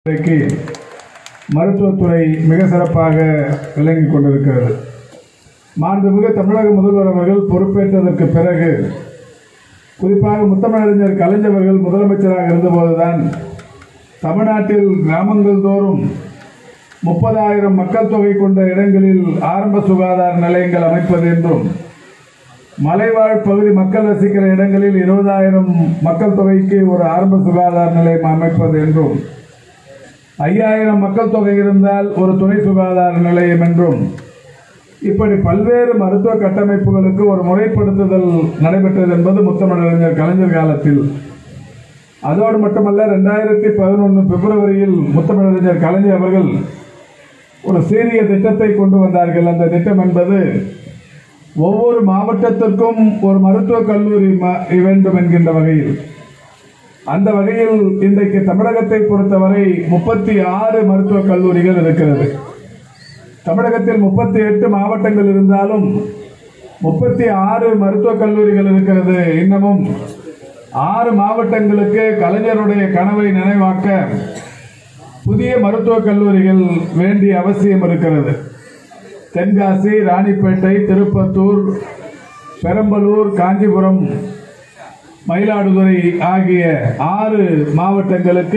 இன்றைக்கு மருத்துவத்துறை மிக சிறப்பாக விளங்கிக் கொண்டிருக்கிறது மாண்புமிகு தமிழக முதல்வர் அவர்கள் பொறுப்பேற்றதற்கு பிறகு குறிப்பாக முத்தமிழறிஞர் கலைஞர் அவர்கள் முதலமைச்சராக இருந்தபோதுதான் தமிழ்நாட்டில் கிராமங்கள் தோறும் முப்பதாயிரம் மக்கள் தொகை கொண்ட இடங்களில் ஆரம்ப சுகாதார நிலையங்கள் அமைப்பது என்றும் மலைவாழ் பகுதி மக்கள் வசிக்கிற இடங்களில் இருபதாயிரம் மக்கள் தொகைக்கு ஒரு ஆரம்ப சுகாதார நிலையம் அமைப்பது என்றும் ஐயாயிரம் மக்கள் தொகை இருந்தால் ஒரு துணை சுகாதார நிலையம் என்றும் இப்படி பல்வேறு மருத்துவ கட்டமைப்புகளுக்கு ஒரு முறைப்படுத்துதல் நடைபெற்றது என்பது முத்தமிழறிஞர் கலைஞர் காலத்தில் அதோடு மட்டுமல்ல ரெண்டாயிரத்தி பதினொன்று பிப்ரவரியில் முத்தமிழறிஞர் கலைஞர் அவர்கள் ஒரு சீரிய திட்டத்தை கொண்டு வந்தார்கள் அந்த திட்டம் என்பது ஒவ்வொரு மாவட்டத்திற்கும் ஒரு மருத்துவக் கல்லூரி ம- வேண்டும் என்கின்ற வகையில் அந்த வகையில் இன்றைக்கு தமிழகத்தை பொறுத்தவரை முப்பத்தி ஆறு மருத்துவக் கல்லூரிகள் இருக்கிறது தமிழகத்தில் முப்பத்தி எட்டு மாவட்டங்கள் இருந்தாலும் முப்பத்தி ஆறு மருத்துவக் கல்லூரிகள் இருக்கிறது இன்னமும் ஆறு மாவட்டங்களுக்கு கலைஞருடைய கனவை நினைவாக்க புதிய மருத்துவக் கல்லூரிகள் வேண்டிய அவசியம் இருக்கிறது தென்காசி ராணிப்பேட்டை திருப்பத்தூர் பெரம்பலூர் காஞ்சிபுரம் மயிலாடுதுறை ஆகிய ஆறு மாவட்டங்களுக்கு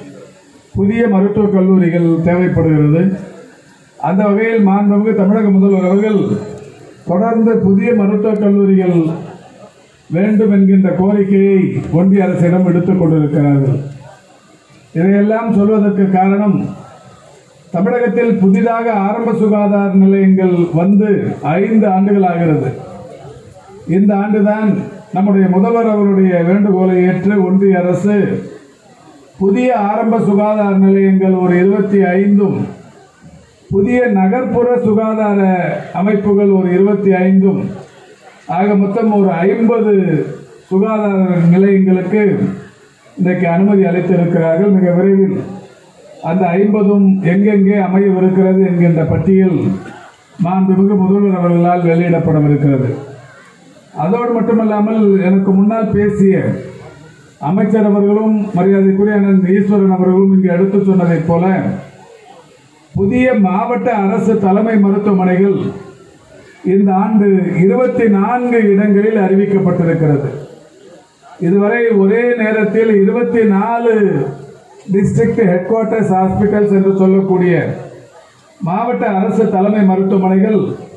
புதிய மருத்துவக் கல்லூரிகள் தேவைப்படுகிறது அந்த வகையில் மாண்புமிகு தமிழக முதல்வர் அவர்கள் தொடர்ந்து புதிய மருத்துவக் கல்லூரிகள் வேண்டும் என்கின்ற கோரிக்கையை ஒன்றிய அரசிடம் எடுத்துக் கொண்டிருக்கிறார்கள் இதையெல்லாம் சொல்வதற்கு காரணம் தமிழகத்தில் புதிதாக ஆரம்ப சுகாதார நிலையங்கள் வந்து ஐந்து ஆண்டுகள் ஆகிறது இந்த ஆண்டுதான் நம்முடைய முதல்வர் அவருடைய வேண்டுகோளை ஏற்று ஒன்றிய அரசு புதிய ஆரம்ப சுகாதார நிலையங்கள் ஒரு இருபத்தி ஐந்தும் புதிய நகர்ப்புற சுகாதார அமைப்புகள் ஒரு இருபத்தி ஐந்தும் ஆக மொத்தம் ஒரு ஐம்பது சுகாதார நிலையங்களுக்கு இன்றைக்கு அனுமதி அளித்திருக்கிறார்கள் மிக விரைவில் அந்த ஐம்பதும் எங்கெங்கே அமையவிருக்கிறது என்கின்ற பட்டியல் மாண்புமிகு முதல்வர் அவர்களால் வெளியிடப்படவிருக்கிறது அதோடு மட்டுமல்லாமல் எனக்கு முன்னால் பேசிய அமைச்சர் அவர்களும் மரியாதைக்குரிய அண்ணன் ஈஸ்வரன் அவர்களும் இங்கு எடுத்து சொன்னதைப் போல புதிய மாவட்ட அரசு தலைமை மருத்துவமனைகள் இந்த ஆண்டு இருபத்தி நான்கு இடங்களில் அறிவிக்கப்பட்டிருக்கிறது இதுவரை ஒரே நேரத்தில் இருபத்தி நாலு டிஸ்ட்ரிக்ட் ஹெட் குவார்ட்டர்ஸ் ஹாஸ்பிட்டல்ஸ் என்று சொல்லக்கூடிய மாவட்ட அரசு தலைமை மருத்துவமனைகள்